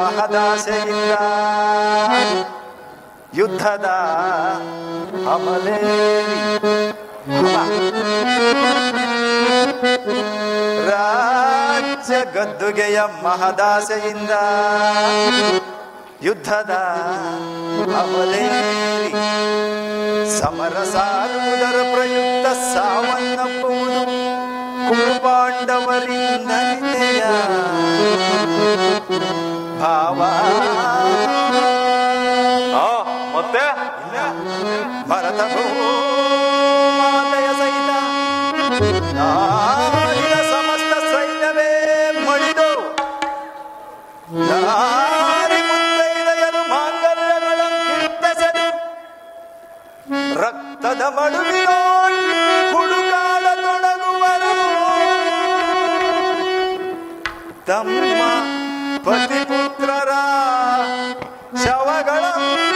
ಮಹದಾಸೆಯಿಂದ ಯುದ್ಧದ ಅಮಲೇರಿ ರಾಜ್ಯ ಗದ್ದುಗೆಯ ಮಹದಾಸೆಯಿಂದ ಯುದ್ಧದ ಅಮಲೇರಿ ಸಮರ ಸಾರುವುದರ ಪ್ರಯುಕ್ತ ಸಾವನ್ನಪ್ಪುವುದು ಕುರುಪಾಂಡವರಿಂದ ನಿತೆಯ ಭಾವ ಆ, ಮತ್ತೆ ಭರತ ಭೂಮಾತೆಯ ಸಹಿತ ನಾಡಿನ ಸಮಸ್ತ ಸೈನ್ಯವೇ ಮಡಿದು ನಾರಿ ಮುತ್ತೈದೆಯರು ಮಾಂಗಲ್ಯಗಳನ್ನು ಕಿತ್ತಸೆದು ರಕ್ತದ ಮಡುವಿನೋಳ್ ಹುಡುಕಾಡ ತೊಡಗುವರು ತಮ್ಮ ಪತಿಪುತ್ರರ ಶವಗಳ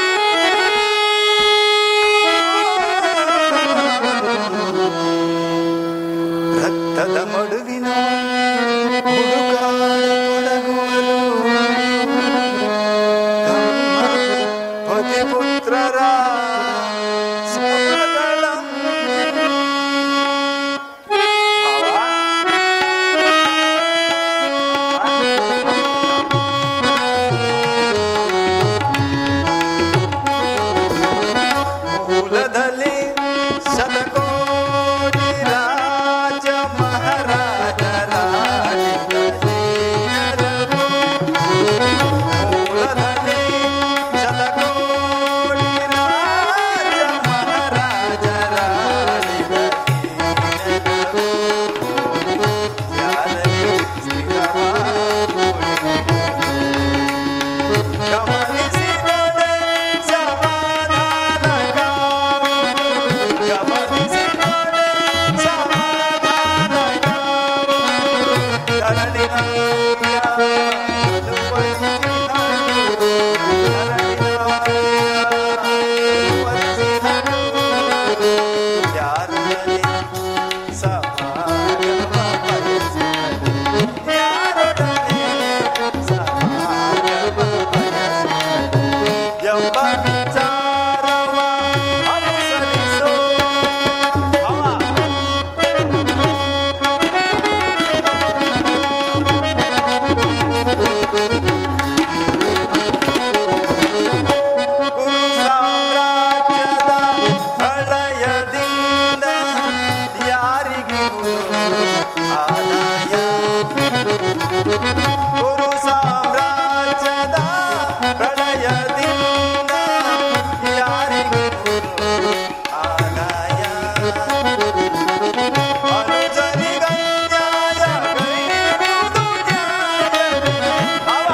ರಕ್ತದ ಮಡುವಿನ ಹುಡುಕಾಡ ತೊಡಗುವರು ತಮ್ಮ ಪತಿಪುತ್ರರ ಶವಗಳ ಮೂಲದಲ್ಲಿ ಶತಕೋಟಿ ರಾಜ ಮಹಾರಾಜರ ಮೂಲದಲ್ಲಿ ಶತಕೋಟಿ ರಾಜ ಮಹಾರಾಜರ ಗಮನಿಸಿದರೆ ಸಮಾಧಾನ ಗಮನಿಸಿದರೆ ಸಮಾಧಾನ ಎಂಬ ವಿಚಾರವ ಅನುಸರಿಸೋ ಅವ ಗುರು ಸಾಮ್ರಾಜ್ಯದ ಪ್ರಳಯದಿಂದ ಯಾರಿಗೂ ಆದಾಯ ಗುರು ಸಾಮ್ರಾಜ್ಯದ ಪ್ರಳಯದಿಂದ ಯಾರಿಗೂ ಆದಾಯ ಅನುಜರಿಗನ್ಯಾಯ ಕೈಯುವುದು ನ್ಯಾಯವೇ? ಅವ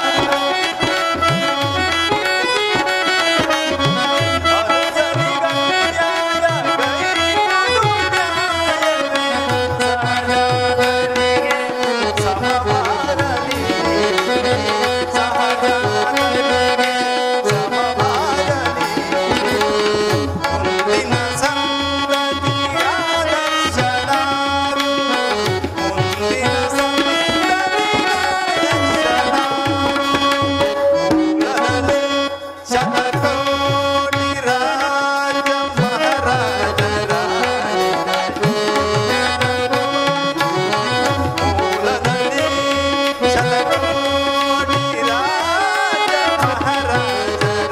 ಶತಕೋಟಿ ರಾಜ ಮಹಾರಾಜರ ಮೂಲದಲ್ಲಿ ಶತಕೋಟಿ ರಾಜ ಮಹಾರಾಜರ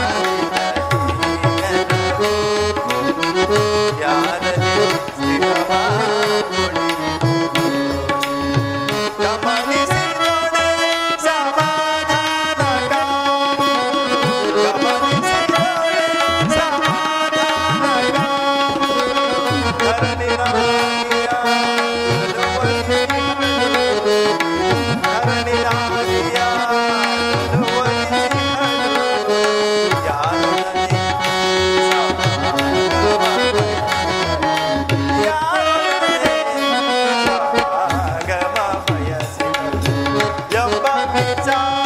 ಯಾರಲ್ಲಿ ಸ್ಥಿರವಾಗಿ ಗಮನಿಸಿ ನೋಡಿ ಸಮಾಧಾನ ಗಮನಿಸಿ ನೋಡಿ ಸಮಾಧಾನ ಧರಣಿಯ ಧರಣಿಯ ಎಂಬ ವಿಚಾರ